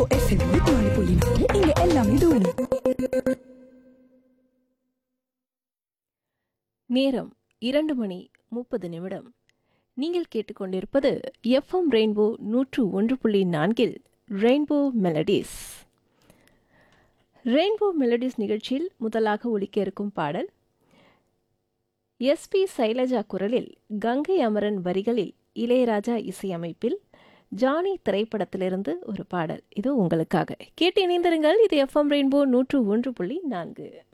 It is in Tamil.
எஃப்எம் நாலு புள்ளி நாலு இங்க எல்லாமே தூளு நேரம் இரண்டு மணி முப்பது நிமிடம் நீங்கள் கேட்டுக்கொண்டிருப்பது எஃப்எம் ரெயின்போ நூற்று ஒன்று புள்ளி நான்கில் ரெயின்போ மெலடிஸ் ரெயின்போ மெலடிஸ் நிகழ்ச்சியில் முதலாக ஒலிக்க இருக்கும் பாடல் எஸ்பி சைலஜா குரலில் கங்கை அமரன் வரிகளில் இளையராஜா இசையமைப்பில் ஜானி திரைப்படத்திலிருந்து ஒரு பாடல் இது உங்களுக்காக கேட்டு இணைந்திருங்கள் இது எஃப்எம் ரெயின்போ நூற்று ஒன்று புள்ளி நான்கு